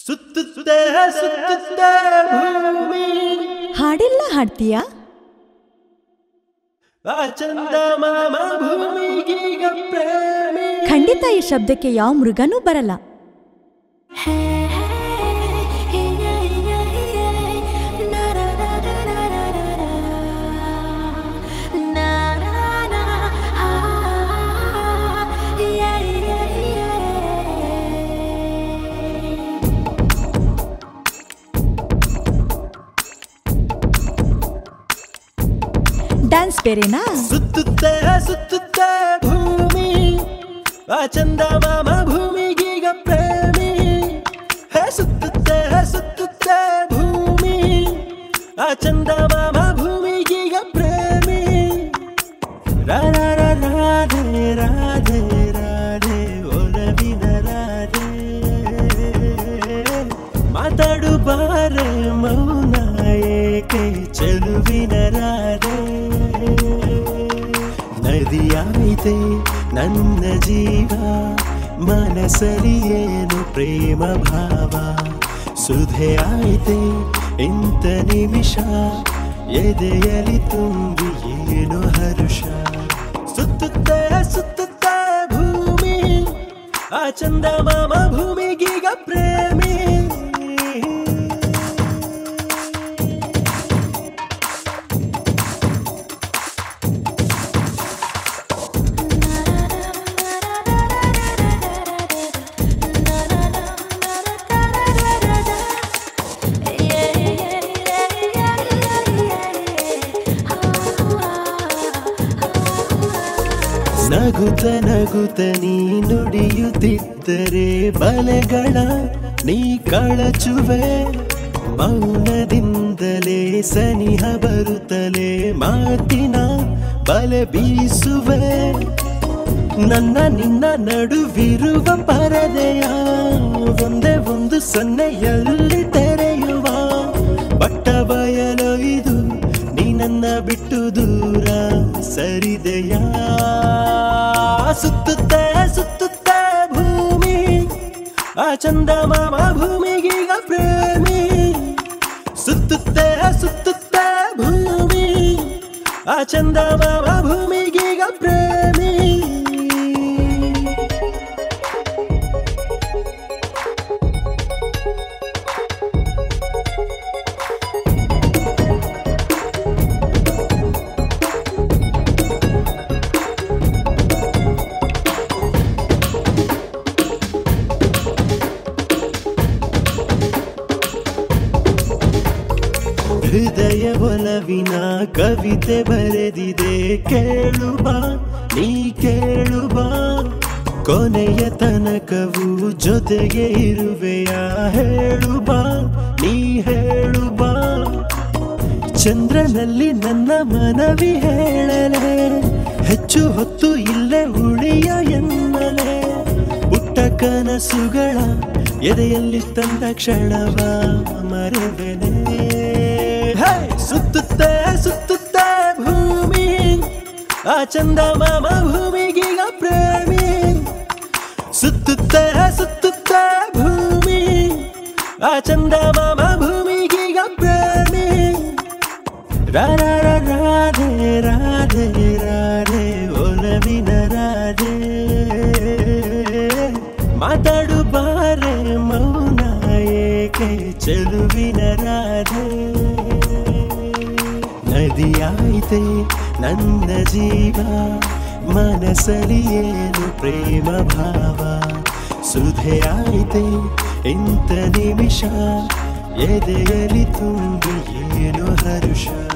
ಸುತ್ತುತ್ತೆ ಸುತ್ತುತ್ತೆ ಭೂಮಿ ಹಾಡೆಲ್ಲ ಹಾಡ್ತೀಯಾ ಆ ಚಂದ ಮಾಮ ಭೂಮಿಗೀಗ ಪ್ರೇಮಿ ಖಂಡಿತ ಈ ಶಬ್ದಕ್ಕೆ ಯಾವ ಮೃಗನೂ ಬರಲ್ಲ ಡ್ಯಾನ್ಸ್ ಬೇರೆನಾ ಸುತ್ತುತ್ತೆ ಸುತ್ತುತ್ತೆ ಭೂಮಿ ಆ ಚಂದ ಮಾಮ ಭೂಮಿಗೀಗ ಪ್ರೇಮಿ ಹೇ ಸುತ್ತುತ್ತೆ ಸುತ್ತುತ್ತೆ ಭೂಮಿ ಆ ಚಂದ ಮಾಮ ಭೂಮಿಗೀಗ ಪ್ರೇಮಿ ರಾ ರಾ ರಾ ರಾಧೆ ರಾಧೆ ರಾಧೆ ಒಲವಿನ ರಾಧೆ ಮಾತಾಡು ಬಾರೆ ಮೌನ ಏಕೆ ಚೆಲುವಿನ ರಾಧೆ ನದಿಯಾಯಿತೆ ನನ್ನ ಜೀವ ಮನಸ್ಸಲ್ಲಿ ಏನು ಪ್ರೇಮ ಭಾವ ಸುಧೆ ಆಯ್ತೆ ಇಂಥ ನಿಮಿಷ ಎದೆಯಲಿ ತುಂಬಿ ಏನು ಹರುಷ ಸುತ್ತುತ್ತೆ ಸುತ್ತುತ್ತೆ ಭೂಮಿ ಆ ಚಂದ ಮಾಮ ಭೂಮಿಗೀಗ ಪ್ರೇಮಿ ನಗುತ್ತ ನಗುತ್ತ ನೀ ನುಡಿಯುತ್ತಿದ್ದರೆ ಬಲೆಗಳ ನೀ ಕಳಚುವೆ ಮೌನದಿಂದಲೇ ಸನಿಹ ಬರುತ್ತಲೇ ಮಾತಿನ ಬಲೆ ಬೀಸುವೆ ನನ್ನ ನಿನ್ನ ನಡುವಿರುವ ಪರದೆಯ ಒಂದೇ ಒಂದು ಸೊನ್ನೆಯಲ್ಲಿ ತೆರೆಯುವ ಬಟ್ಟ ಬಯಲು ಇದು ನೀ ನನ್ನ ಬಿಟ್ಟು ದೂರ ಸರಿದೆಯಾ ಸುತ್ತುತ್ತೆ ಸುತ್ತುತ್ತೆ ಭೂಮಿ ಆ ಚಂದ ಮಾಮ ಭೂಮಿಗೀಗ ಪ್ರೇಮಿ ಸುತ್ತುತ್ತೆ ಸುತ್ತುತ್ತೆ ಭೂಮಿ ಆ ಚಂದ ಮಾಮ ಭೂಮಿಗೀಗ ಪ್ರೇಮಿ ಹೃದಯ ಒಲವಿನ ಕವಿತೆ ಬರೆದಿದೆ ಕೇಳುವ ನೀ ಕೇಳುವ ಕೊನೆಯ ತನಕವು ಜೊತೆಗೆ ಇರುವೆಯ ಹೇಳುವ ನೀ ಹೇಳುವ ಚಂದ್ರನಲ್ಲಿ ನನ್ನ ಮನವಿ ಹೇಳಲೆ ಹೆಚ್ಚು ಹೊತ್ತು ಇಲ್ಲೇ ಉಳಿಯ ಎನ್ನಲೆ ಪುಟ್ಟ ಕನಸುಗಳ ಎದೆಯಲ್ಲಿ ತಂದ ಕ್ಷಣವ ಮರೆವೆನೆ ಹೇ, ಸುತ್ತುತ್ತೆ ಸುತ್ತುತ್ತೆ ಭೂಮಿ ಆ ಚಂದ ಮಾಮ ಭೂಮಿಗೀಗ ಪ್ರೇಮಿ ಸುತ್ತುತ್ತೆ ಸುತ್ತುತ್ತೆ ಭೂಮಿ ಆ ಚಂದ ಮಾಮ ಭೂಮಿಗೀಗ ಪ್ರೇಮಿ ರಾ ರಾ ರಾ ರಾಧೆ ರಾಧೆ ರಾಧೆ ಒಲವಿನ ರಾಧೆ ಮಾತಾಡು ಬಾರೆ ಮೌನ ಏಕೆ ಚೆಲುವಿನ ರಾಧೆ ನದಿಯಾಯಿತೆ ನನ್ನ ಜೀವ ಮನಸ್ಸಲ್ಲಿ ಏನು ಪ್ರೇಮ ಭಾವ ಸುಧೆ ಆಯ್ತೆ ಇಂಥ ನಿಮಿಷ ಎದೆಯಲಿ ತುಂಬಿ ಏನು ಹರುಷ